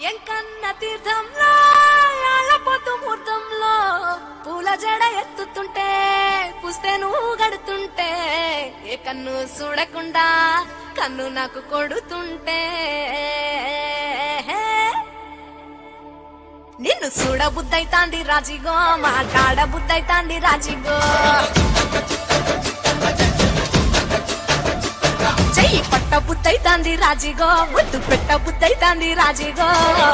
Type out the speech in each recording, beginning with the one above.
ఎంకన్న తీర్థంలో పొద్దు ముహూర్తంలో పూల జడ ఎత్తుతుంటే పుస్తే నువ్వు గడుతుంటే ఏ కన్ను చూడకుండా కన్ను నాకు కొడుతుంటే నిన్ను చూడ బుద్ధైతాంది రాజిగో మాట్లాడ బుద్ధైతాంది రాజిగో చెయ్యి పట్ట బుద్ధైతాంది రాజిగో ముద్దు పెట్ట బుద్ధైతాంది రాజిగో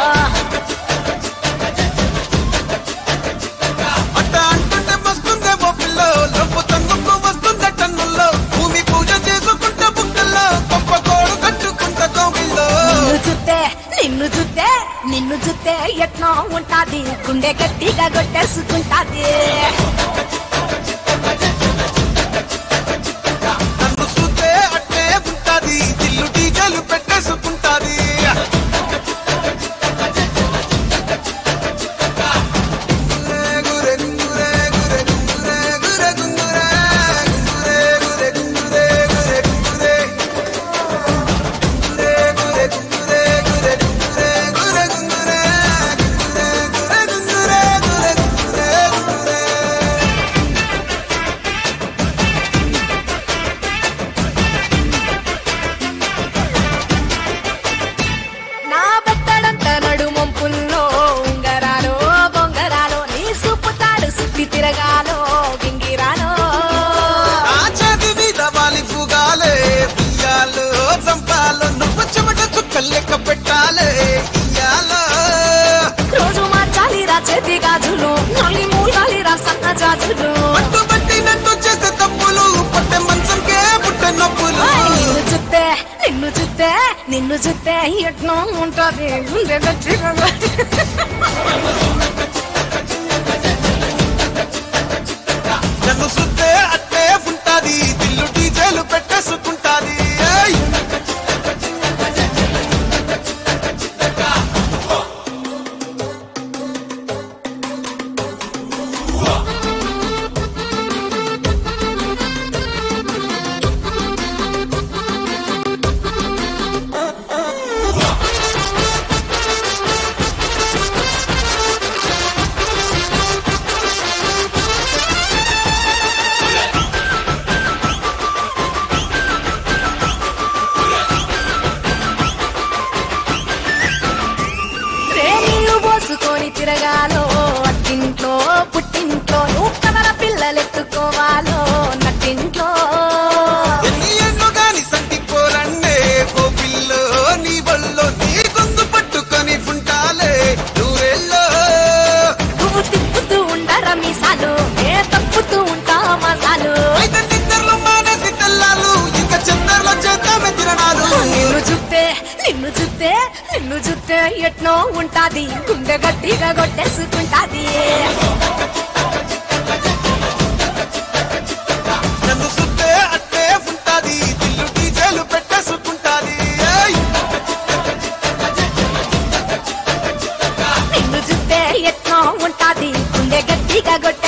అట్ట అంటుంటే వస్తుందేమో పిల్ల లొప్పు తంగుకు వస్తుందే టన్నుల్లో భూమి పూజ చేసుకుంటే బుక్కల్లో గొప్ప కోడు కట్టుకుంటే కోవిల్లో నిన్ను చూస్తే నిన్ను చూస్తే నిన్ను చూస్తే ఎట్నో ఉంటాది గుండె గట్టిగా కొట్టేసుకుంటాది నన్ను చూస్తే అట్టే ఉంటాది దిల్లు డీజలు పెట్టేసుకుంటాది గురే గురే గురే గురే గురే గురే గురే గురే గురే గురే గురే నా బెత్తడంత నడుమొంపుల్లో ఉంగరాలో బొంగరాలో నీ సూపుతాడు సుత్తి తిరగాలో గింగిరాలో లెక్క పెట్టాలే ఇయ్యాలో రోజు మార్చాలి రా చేతి గాజులు నల్లి మూలాలి రా సన్న జాజులు పట్టు పట్టినట్టు చేసే తప్పులు పట్టే మంచంకే పుట్టే నొప్పులు ఓయ్, నిన్ను చూస్తే నిన్ను చూస్తే నిన్ను చూస్తే ఎట్నో ఉంటది గుండె గట్టిగా నన్ను సుత్తే అట్టే ఉంటాది దిల్లు డీజేలు పెట్టేసుకుంటాది ఏయ్! రేణిళ్ళు పోసుకొని తిరగాలో అట్టింట్లో పుట్టింట్లో నువ్వు కవల పిల్లలెత్తుకోవాలో నట్టింట్లో ఎన్ని ఎన్నో గాని సంటి పోరండే ఓ పిల్లో నీ వల్లో నీ గొంతు పట్టుకొని ఉంటాలే నూరెల్లో నువ్వు తిప్పుతూ ఉండరా మీసాలు ఏ తప్పుతూ ఉంటా మసాలు అయితే నిద్రలో మానేసి తెల్లాలు ఇంకా చందర్లో చేద్దామే తిరణాలు నిన్ను చూస్తే నిన్ను చూస్తే నిన్ను చూస్తే ఎట్నో ఉంటాది గుండె గట్టిగా కొట్టేసుకుంటాది నన్ను సుత్తే అట్టే ఉంటాది దిల్లు డీజేలు పెట్టేసుకుంటాది ఏయ్! నిన్ను చూస్తే ఎట్నో ఉంటాది గుండె గట్టిగా కొట్టే